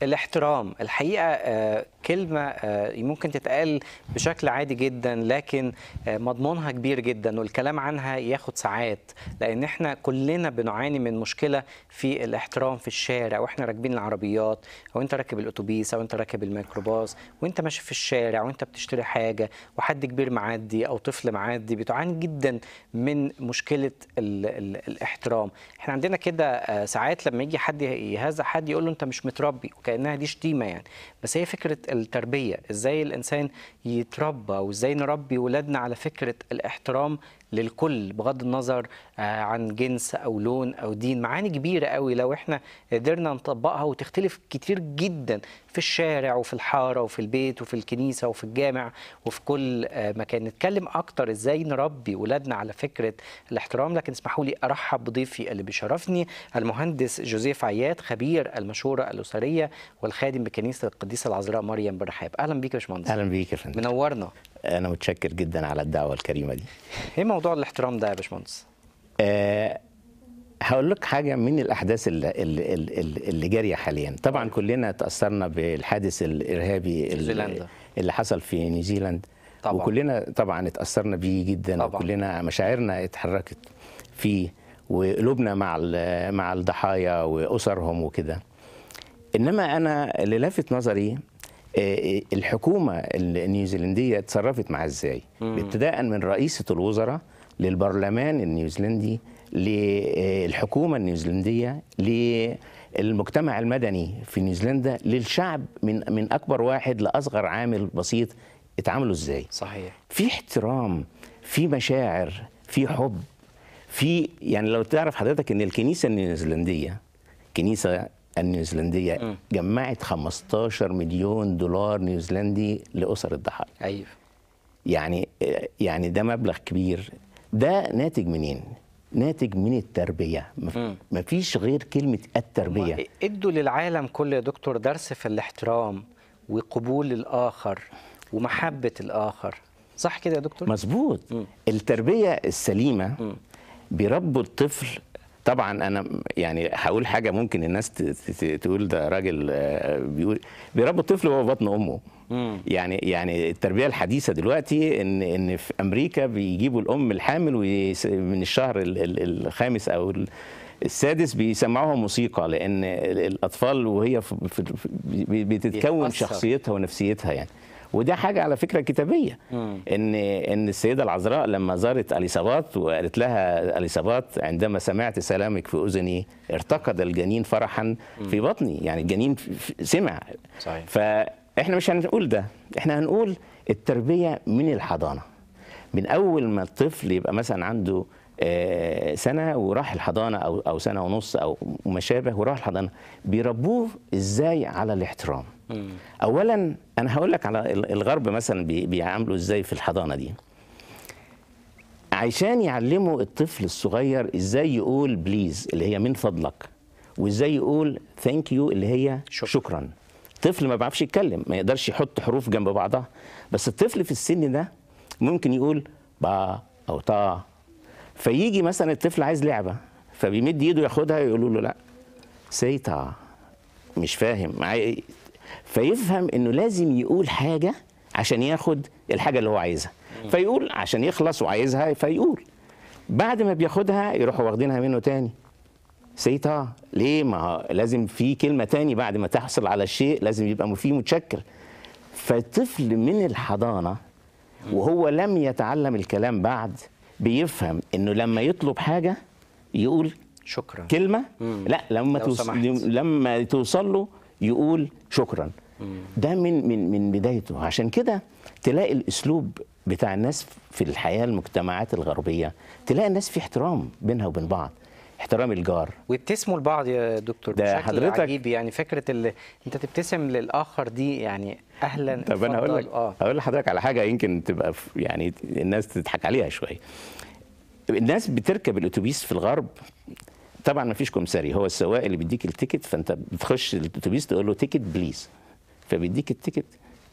الاحترام الحقيقة آه، كلمة آه، ممكن تتقال بشكل عادي جدا لكن آه، مضمونها كبير جدا والكلام عنها ياخد ساعات لأن احنا كلنا بنعاني من مشكلة في الاحترام في الشارع واحنا راكبين العربيات أو انت راكب الأتوبيس أو انت راكب الميكروباص وانت ماشي في الشارع وانت بتشتري حاجة وحد كبير معدي أو طفل معدي بتعاني جدا من مشكلة ال ال الاحترام احنا عندنا كده آه، ساعات لما يجي حد يهزأ حد يقول له انت مش متربي وكأنها دي شتيمة يعني بس هي فكرة التربية ازاي الانسان يتربى وازاي نربي ولادنا على فكرة الاحترام للكل بغض النظر آه، عن جنس او لون او دين معاني كبيره قوي لو احنا قدرنا نطبقها وتختلف كتير جدا في الشارع وفي الحاره وفي البيت وفي الكنيسه وفي الجامع وفي كل آه، مكان نتكلم اكتر ازاي نربي ولادنا على فكره الاحترام لكن اسمحوا لي ارحب بضيفي اللي بيشرفني المهندس جوزيف عياد خبير المشوره الاسريه والخادم بكنيسه القديسه العذراء مريم بالرحاب اهلا بيك يا باشمهندس اهلا بيك يا فندم منورنا انا متشكر جدا على الدعوه الكريمه دي ايه موضوع الاحترام ده يا باشمهندس أه هقول لك حاجه من الاحداث اللي, اللي, اللي, اللي جاريه حاليا طبعا كلنا تاثرنا بالحادث الارهابي اللي, نيوزيلندا. اللي حصل في نيوزيلاند طبعا. وكلنا طبعا اتاثرنا بيه جدا طبعا. وكلنا مشاعرنا اتحركت فيه وقلوبنا مع ال- مع الضحايا واسرهم وكده انما انا اللي لافت نظري آه، الحكومه النيوزيلنديه اتصرفت معاه ازاي ابتداء من رئيسه الوزراء للبرلمان النيوزيلندي للحكومه النيوزيلنديه للمجتمع المدني في نيوزيلندا للشعب من من اكبر واحد لاصغر عامل بسيط اتعاملوا ازاي صحيح في احترام في مشاعر في حب في يعني لو تعرف حضرتك ان الكنيسه النيوزيلنديه الكنيسه النيوزيلنديه جمعت 15 مليون دولار نيوزيلندي لاسر الضحايا ايوه يعني يعني ده مبلغ كبير ده ناتج منين ناتج من التربيه مف- مفيش غير كلمه التربيه ادوا للعالم كله يا دكتور درس في الاحترام وقبول الاخر ومحبه الاخر صح كده يا دكتور مظبوط التربيه السليمه بيربوا الطفل طبعا انا يعني هقول حاجه ممكن الناس ت- ت- تقول ده راجل آه، بيقول بيربوا الطفل وهو في بطن امه يعني يعني التربيه الحديثه دلوقتي ان ان في امريكا بيجيبوا الام الحامل ويس- من الشهر ال- ال- الخامس او ال- السادس بيسمعوها موسيقى لان ال- الاطفال وهي في في في- بي- بتتكون بيتأثر. شخصيتها ونفسيتها يعني وده حاجه على فكره كتابيه ان ان السيده العذراء لما زارت اليصابات وقالت لها اليصابات عندما سمعت سلامك في اذني ارتقد الجنين فرحا في بطني يعني الجنين ف- ف- سمع صحيح. فاحنا مش هنقول ده احنا هنقول التربيه من الحضانه من اول ما الطفل يبقى مثلا عنده آه، سنه وراح الحضانه او او سنه ونص او ما شابه وراح الحضانه بيربوه ازاي على الاحترام اولا انا هقول لك على ال- الغرب مثلا بي- بيعاملوا ازاي في الحضانه دي عشان يعلموا الطفل الصغير ازاي يقول بليز اللي هي من فضلك وازاي يقول ثانك يو اللي هي شكرا. شكرا طفل ما بيعرفش يتكلم ما يقدرش يحط حروف جنب بعضها بس الطفل في السن ده ممكن يقول با او تا فيجي مثلا الطفل عايز لعبه فبيمد ايده ياخدها يقولوا له لا سيتا مش فاهم معايا فيفهم انه لازم يقول حاجه عشان ياخد الحاجه اللي هو عايزها فيقول عشان يخلص وعايزها فيقول بعد ما بياخدها يروحوا واخدينها منه تاني سيتا ليه ما هو لازم في كلمه تاني بعد ما تحصل على الشيء لازم يبقى فيه متشكر فالطفل من الحضانه وهو لم يتعلم الكلام بعد بيفهم انه لما يطلب حاجه يقول شكرا كلمه لا لما لو توص... سمحت. لما توصل له يقول شكرا ده من من من بدايته عشان كده تلاقي الاسلوب بتاع الناس في الحياه المجتمعات الغربيه تلاقي الناس في احترام بينها وبين بعض احترام الجار ويبتسموا لبعض يا دكتور ده بشكل حضرتك- عجيب يعني فكره اللي انت تبتسم للاخر دي يعني اهلا طب انا هقول لك اتفضل. اه هقول لحضرتك على حاجه يمكن تبقى في- يعني الناس تضحك عليها شويه الناس بتركب الاتوبيس في الغرب طبعا ما فيش كمساري هو السواق اللي بيديك التيكت فانت بتخش الاتوبيس تقول له تيكت بليز فبيديك التيكت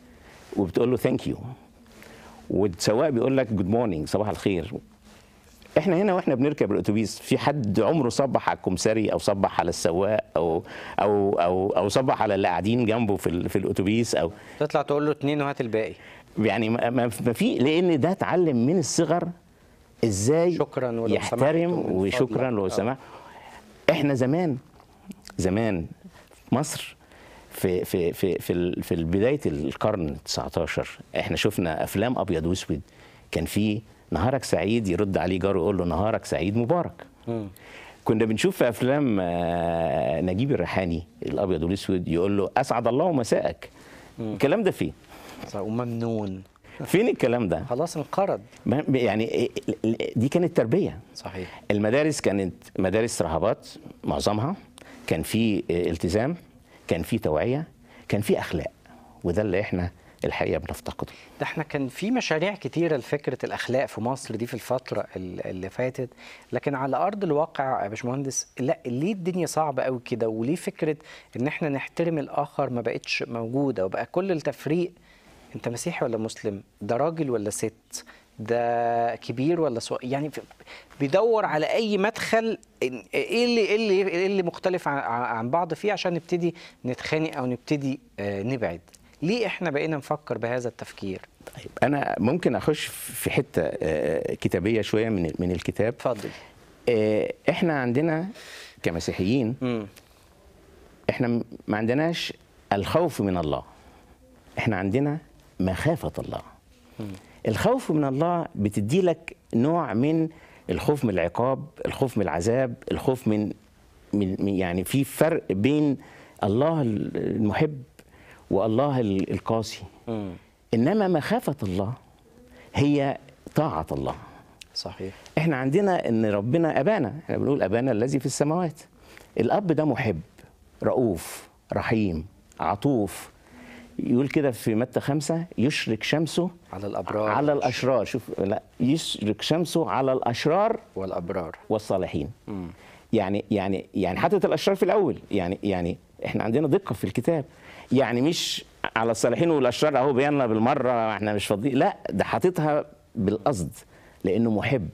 وبتقول له ثانك يو والسواق بيقول لك جود مورنينج صباح الخير احنا هنا واحنا بنركب الاتوبيس في حد عمره صبح على الكمساري او صبح على السواق او او او او صبح على اللي قاعدين جنبه في ال- في الاتوبيس او تطلع تقول له اتنين وهات الباقي يعني ما ما ما في لان ده اتعلم من الصغر ازاي شكراً ولو سمحت يحترم ومن وشكرا فضلك. لو آه. سمحت احنا زمان زمان في مصر في في في في ال- في بدايه القرن 19 احنا شفنا افلام ابيض واسود كان في نهارك سعيد يرد عليه جاره يقول له نهارك سعيد مبارك كنا بنشوف في افلام آه، نجيب الريحاني الابيض والاسود يقول له اسعد الله مساءك الكلام ده فين صح، وممنون فين الكلام ده خلاص انقرض ما- يعني إيه- دي كانت تربيه صحيح المدارس كانت مدارس رهبات معظمها كان في التزام كان في توعيه كان في اخلاق وده اللي احنا الحقيقه بنفتقده ده احنا كان في مشاريع كتيرة لفكرة الأخلاق في مصر دي في الفترة ال- اللي فاتت لكن على أرض الواقع يا باشمهندس لا ليه الدنيا صعبة قوي كده وليه فكرة إن احنا نحترم الآخر ما بقتش موجودة وبقى كل التفريق أنت مسيحي ولا مسلم ده راجل ولا ست ده كبير ولا صغير يعني في- بيدور على اي مدخل إن- ايه اللي ايه اللي ايه اللي مختلف عن, عن بعض فيه عشان نبتدي نتخانق او نبتدي آه، نبعد ليه احنا بقينا نفكر بهذا التفكير طيب انا ممكن اخش في حته آه، كتابيه شويه من من الكتاب اتفضل آه، احنا عندنا كمسيحيين امم احنا م- ما عندناش الخوف من الله احنا عندنا مخافة الله الخوف من الله بتدي لك نوع من الخوف من العقاب الخوف من العذاب الخوف من, من من- يعني في فرق بين الله المحب والله ال- القاسي امم انما مخافة الله هي طاعة الله صحيح احنا عندنا ان ربنا ابانا احنا بنقول ابانا الذي في السماوات الاب ده محب رؤوف رحيم عطوف يقول كده في متى خمسة يشرك شمسه على الابرار على الاشرار شوف لا يشرك شمسه على الاشرار والابرار والصالحين امم يعني يعني يعني حاطط الاشرار في الاول يعني يعني احنا عندنا دقه في الكتاب يعني مش على الصالحين والاشرار اهو بينا بالمره احنا مش فاضيين لا ده حاططها بالقصد لانه محب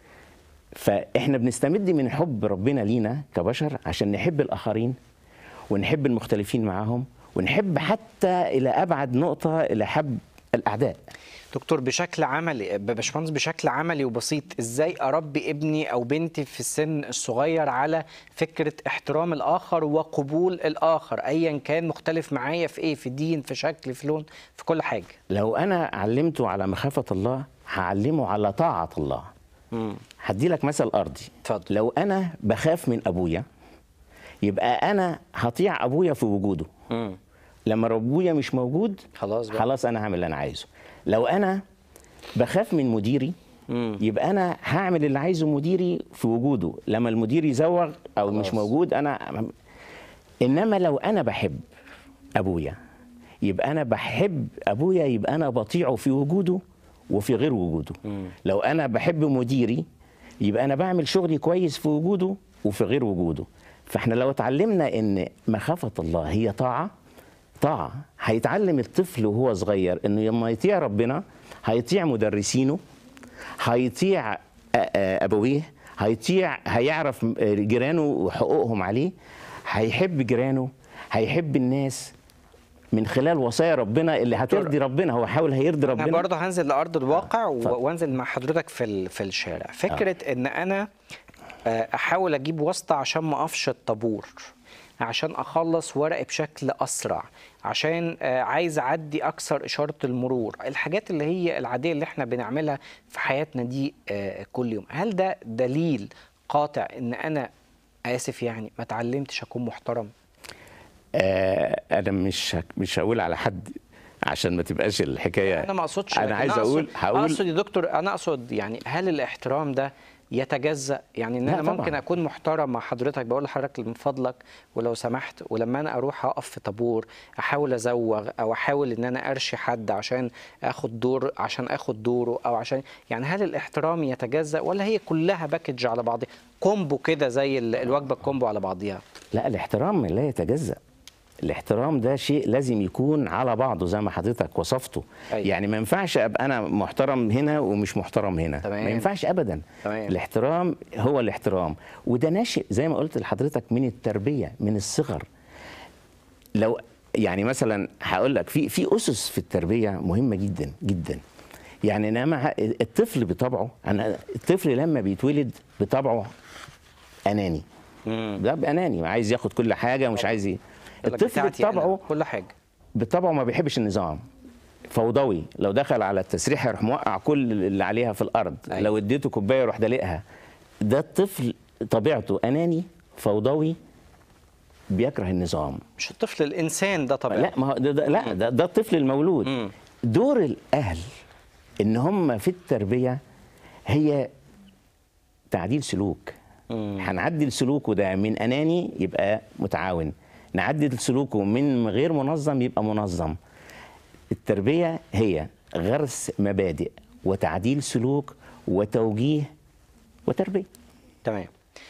فاحنا بنستمد من حب ربنا لينا كبشر عشان نحب الاخرين ونحب المختلفين معاهم ونحب حتى الى ابعد نقطه الى حب الاعداء دكتور بشكل عملي باشمهندس بشكل عملي وبسيط ازاي اربي ابني او بنتي في السن الصغير على فكره احترام الاخر وقبول الاخر ايا كان مختلف معايا في ايه في دين في شكل في لون في كل حاجه لو انا علمته على مخافه الله هعلمه على طاعه الله امم هدي لك مثل ارضي اتفضل. لو انا بخاف من ابويا يبقى انا هطيع ابويا في وجوده امم لما ابويا مش موجود خلاص بقى. خلاص انا هعمل اللي انا عايزه لو انا بخاف من مديري مم. يبقى انا هعمل اللي عايزه مديري في وجوده لما المدير يزوغ او خلاص. مش موجود انا انما لو انا بحب ابويا يبقى انا بحب ابويا يبقى انا بطيعه في وجوده وفي غير وجوده لو انا بحب مديري يبقى انا بعمل شغلي كويس في وجوده وفي غير وجوده فاحنا لو اتعلمنا ان مخافه الله هي طاعه طاعه هيتعلم الطفل وهو صغير انه لما يطيع ربنا هيطيع مدرسينه هيطيع آ- آ- ابويه هيطيع هيعرف م- جيرانه وحقوقهم عليه هيحب جيرانه هيحب الناس من خلال وصايا ربنا اللي هترضي ربنا هو حاول هيرضي انا ربنا برضه هنزل لارض الواقع و- اتفضل. وانزل مع حضرتك في ال- في الشارع فكره ان انا آه، احاول اجيب واسطه عشان ما اقفش الطابور عشان اخلص ورقي بشكل اسرع عشان آه، عايز اعدي اكثر اشاره المرور الحاجات اللي هي العاديه اللي احنا بنعملها في حياتنا دي آه، كل يوم هل ده دليل قاطع ان انا اسف يعني ما اتعلمتش اكون محترم آه انا مش هك- مش هقول على حد عشان ما تبقاش الحكايه انا ما اقصدش انا لكن عايز أقصد- اقول هقول اقصد يا دكتور انا اقصد يعني هل الاحترام ده يتجزأ يعني ان لا انا طبعاً. ممكن اكون محترم مع حضرتك بقول لحضرتك من فضلك ولو سمحت ولما انا اروح اقف في طابور احاول ازوغ او احاول ان انا ارشي حد عشان اخد دور عشان اخد دوره او عشان يعني هل الاحترام يتجزأ ولا هي كلها باكج على بعضها كومبو كده زي ال- الوجبه الكومبو على بعضيها لا الاحترام لا يتجزأ الاحترام ده شيء لازم يكون على بعضه زي ما حضرتك وصفته أيوة. يعني ما ينفعش ابقى انا محترم هنا ومش محترم هنا تمام. ما ينفعش ابدا تمام. الاحترام هو الاحترام وده ناشئ زي ما قلت لحضرتك من التربيه من الصغر لو يعني مثلا هقول لك في في اسس في التربيه مهمه جدا جدا يعني انما الطفل بطبعه انا الطفل لما بيتولد بطبعه اناني مم. ده اناني عايز ياخد كل حاجه ومش عايز ي... يقول لك الطفل بتاعتي أنا، بطبعه كل حاجه بطبعه ما بيحبش النظام فوضوي لو دخل على التسريح يروح موقع كل اللي عليها في الارض أيوة. لو اديته كوبايه يروح دلقها ده الطفل طبيعته اناني فوضوي بيكره النظام مش الطفل الانسان ده طبعا لا ما هو ده, ده لا ده, ده الطفل المولود مم. دور الاهل ان هم في التربيه هي تعديل سلوك مم. هنعدل سلوكه ده من اناني يبقى متعاون نعدل سلوكه من غير منظم يبقى منظم التربيه هي غرس مبادئ وتعديل سلوك وتوجيه وتربيه تمام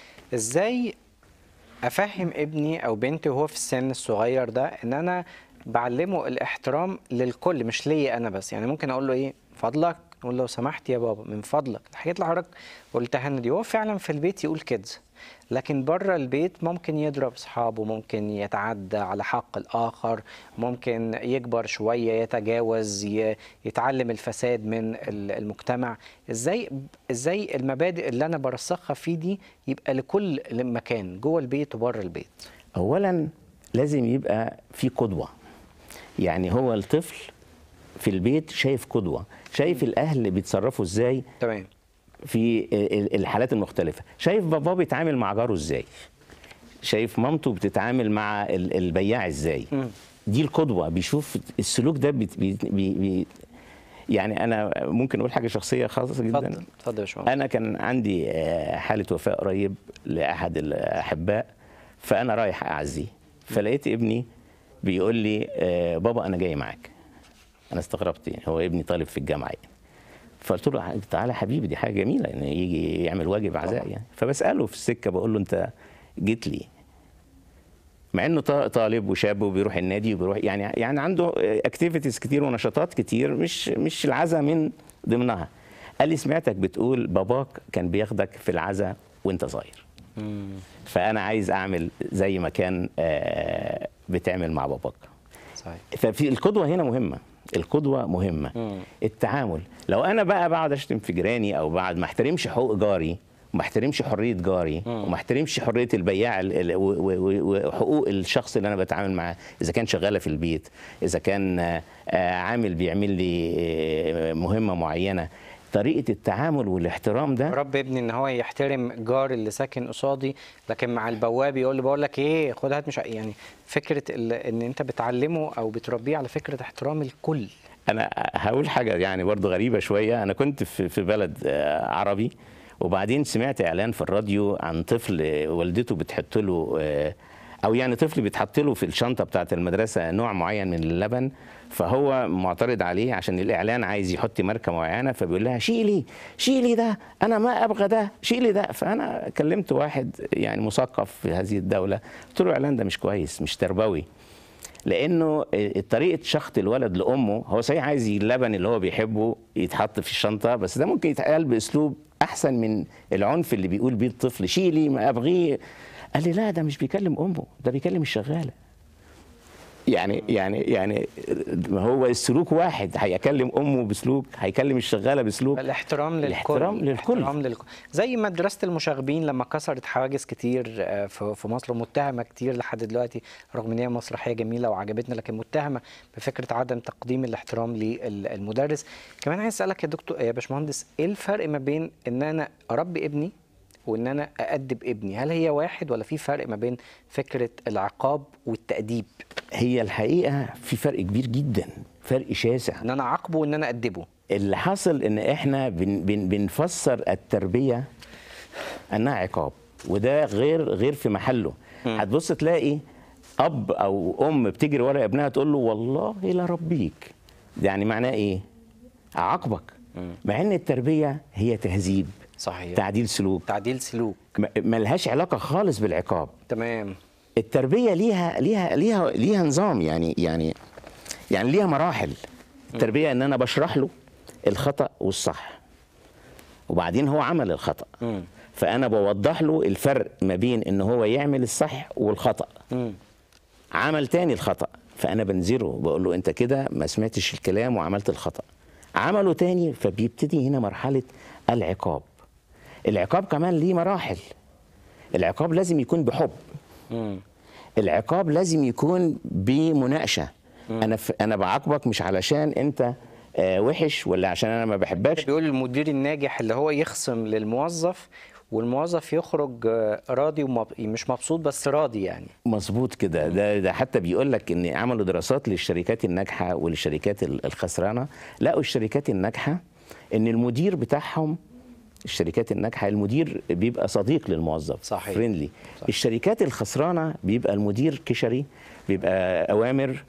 ازاي افهم ابني او بنتي وهو في السن الصغير ده ان انا بعلمه الاحترام للكل مش ليا انا بس يعني ممكن اقول له ايه فضلك نقول له لو سمحت يا بابا من فضلك الحاجات اللي حضرتك قلتها لنا دي هو فعلا في البيت يقول كده لكن بره البيت ممكن يضرب اصحابه ممكن يتعدى على حق الاخر ممكن يكبر شويه يتجاوز ي- يتعلم الفساد من ال- المجتمع ازاي ازاي المبادئ اللي انا برسخها فيه دي يبقى لكل مكان جوه البيت وبره البيت اولا لازم يبقى في قدوه يعني هو الطفل في البيت شايف قدوه شايف الاهل بيتصرفوا ازاي تمام في ال- الحالات المختلفة شايف باباه بيتعامل مع جاره ازاي شايف مامته بتتعامل مع ال- البياع ازاي مم. دي القدوة بيشوف السلوك ده بي بي بي بي يعني انا ممكن اقول حاجة شخصية خاصة جدا اتفضل اتفضل يا باشمهندس انا كان عندي آه، حالة وفاة قريب لاحد الاحباء فانا رايح اعزيه فلقيت ابني بيقول لي آه، بابا انا جاي معاك انا استغربت يعني هو ابني طالب في الجامعه يعني فقلت له تعالى حبيبي دي حاجه جميله ان يجي يعمل واجب عزاء يعني فبساله في السكه بقول له انت جيت لي مع انه طا- طالب وشاب وبيروح النادي وبيروح يعني يعني عنده اكتيفيتيز كتير ونشاطات كتير مش مش العزاء من ضمنها قال لي سمعتك بتقول باباك كان بياخدك في العزاء وانت صغير مم. فانا عايز اعمل زي ما كان آه، بتعمل مع باباك صحيح ففي القدوه هنا مهمه القدوه مهمه مم. التعامل لو انا بقى بقعد اشتم في جيراني او بعد ما احترمش حقوق جاري وما احترمش حريه جاري وما احترمش حريه البياع ال- ال- و- و- وحقوق الشخص اللي انا بتعامل معاه اذا كان شغاله في البيت اذا كان آه، آه، عامل بيعمل لي آه، مهمه معينه طريقه التعامل والاحترام ده رب ابني ان هو يحترم جار اللي ساكن قصادي لكن مع البواب يقول له بقول لك ايه خد هات مش ع- يعني فكره ال- ان انت بتعلمه او بتربيه على فكره احترام الكل انا هقول حاجه يعني برضو غريبه شويه انا كنت في في بلد آه، عربي وبعدين سمعت اعلان في الراديو عن طفل آه، والدته بتحط له آه، او يعني طفل بيتحط له في الشنطه بتاعه المدرسه نوع معين من اللبن فهو معترض عليه عشان الاعلان عايز يحط ماركه معينه فبيقول لها شيلي شيلي ده انا ما ابغى ده شيلي ده فانا كلمت واحد يعني مثقف في هذه الدوله قلت له الاعلان ده مش كويس مش تربوي لانه طريقه شخط الولد لامه هو صحيح عايز اللبن اللي هو بيحبه يتحط في الشنطه بس ده ممكن يتقال باسلوب احسن من العنف اللي بيقول بيه الطفل شيلي ما ابغيه قال لي لا ده مش بيكلم امه ده بيكلم الشغاله يعني يعني يعني ما هو السلوك واحد هيكلم امه بسلوك هيكلم الشغاله بسلوك الاحترام للكل الاحترام للكل. الاحترام للكل زي مدرسه المشاغبين لما كسرت حواجز كتير آه، في في مصر متهمه كتير لحد دلوقتي رغم ان هي مسرحيه جميله وعجبتنا لكن متهمه بفكره عدم تقديم الاحترام للمدرس كمان عايز اسالك يا دكتور يا باشمهندس ايه الفرق ما بين ان انا اربي ابني وان انا اادب ابني هل هي واحد ولا في فرق ما بين فكره العقاب والتاديب هي الحقيقه في فرق كبير جدا فرق شاسع ان انا اعاقبه وان انا ادبه اللي حصل ان احنا بن بن بنفسر التربيه انها عقاب وده غير غير في محله هتبص تلاقي اب او ام بتجري ورا ابنها تقول له والله لا ربيك يعني معناه ايه اعاقبك مع ان التربيه هي تهذيب صحيح تعديل سلوك تعديل سلوك م- ملهاش علاقه خالص بالعقاب تمام التربيه ليها ليها ليها ليها نظام يعني يعني يعني ليها مراحل التربيه ان انا بشرح له الخطا والصح وبعدين هو عمل الخطا مم. فانا بوضح له الفرق ما بين ان هو يعمل الصح والخطا مم. عمل تاني الخطا فانا بنذره بقول له انت كده ما سمعتش الكلام وعملت الخطا عمله تاني فبيبتدي هنا مرحله العقاب العقاب كمان ليه مراحل العقاب لازم يكون بحب مم. العقاب لازم يكون بمناقشه انا ف... انا بعاقبك مش علشان انت آه، وحش ولا عشان انا ما بحبكش بيقول المدير الناجح اللي هو يخصم للموظف والموظف يخرج آه، راضي ومب... مش مبسوط بس راضي يعني مظبوط كده ده ده حتى بيقول لك ان عملوا دراسات للشركات الناجحه وللشركات ال- الخسرانه لقوا الشركات الناجحه ان المدير بتاعهم الشركات الناجحه المدير بيبقى صديق للموظف صحيح. فريندلي الشركات الخسرانه بيبقى المدير كشري بيبقى اوامر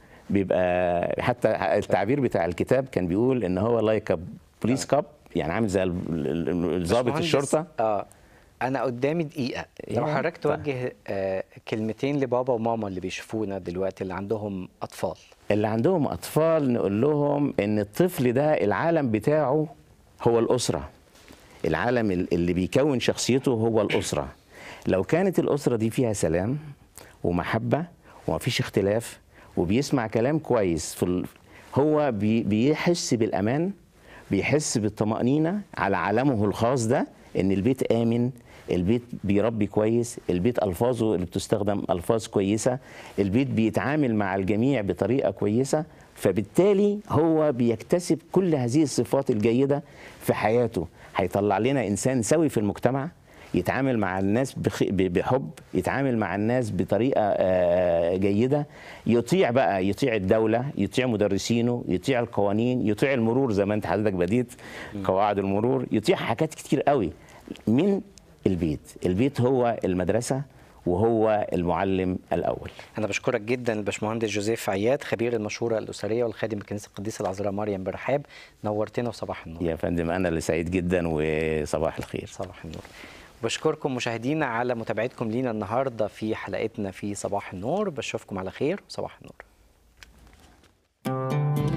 بيبقى حتى التعبير بتاع الكتاب كان بيقول ان هو لايك بوليس كاب يعني عامل زي ال- ال- ال- ضابط باشمهندس، الشرطه اه انا قدامي دقيقه لو أيوة. حضرتك توجه آه كلمتين لبابا وماما اللي بيشوفونا دلوقتي اللي عندهم اطفال اللي عندهم اطفال نقول لهم ان الطفل ده العالم بتاعه هو الاسره العالم ال- اللي بيكون شخصيته هو الاسره لو كانت الاسره دي فيها سلام ومحبه ومفيش اختلاف وبيسمع كلام كويس في ال... هو بي... بيحس بالامان بيحس بالطمانينه على عالمه الخاص ده ان البيت امن البيت بيربي كويس البيت الفاظه اللي بتستخدم الفاظ كويسه البيت بيتعامل مع الجميع بطريقه كويسه فبالتالي هو بيكتسب كل هذه الصفات الجيده في حياته هيطلع لنا انسان سوي في المجتمع يتعامل مع الناس بخ- ب- بحب يتعامل مع الناس بطريقه آه، جيده يطيع بقى يطيع الدوله يطيع مدرسينه يطيع القوانين يطيع المرور زي ما انت حضرتك بديت قواعد المرور يطيع حاجات كتير قوي من البيت البيت هو المدرسه وهو المعلم الاول انا بشكرك جدا الباشمهندس جوزيف عياد خبير المشوره الاسريه والخادم بكنيسه القديسه العذراء مريم برحاب نورتنا وصباح النور يا فندم انا اللي سعيد جدا وصباح الخير صباح النور بشكركم مشاهدينا على متابعتكم لينا النهارده في حلقتنا في صباح النور بشوفكم على خير وصباح النور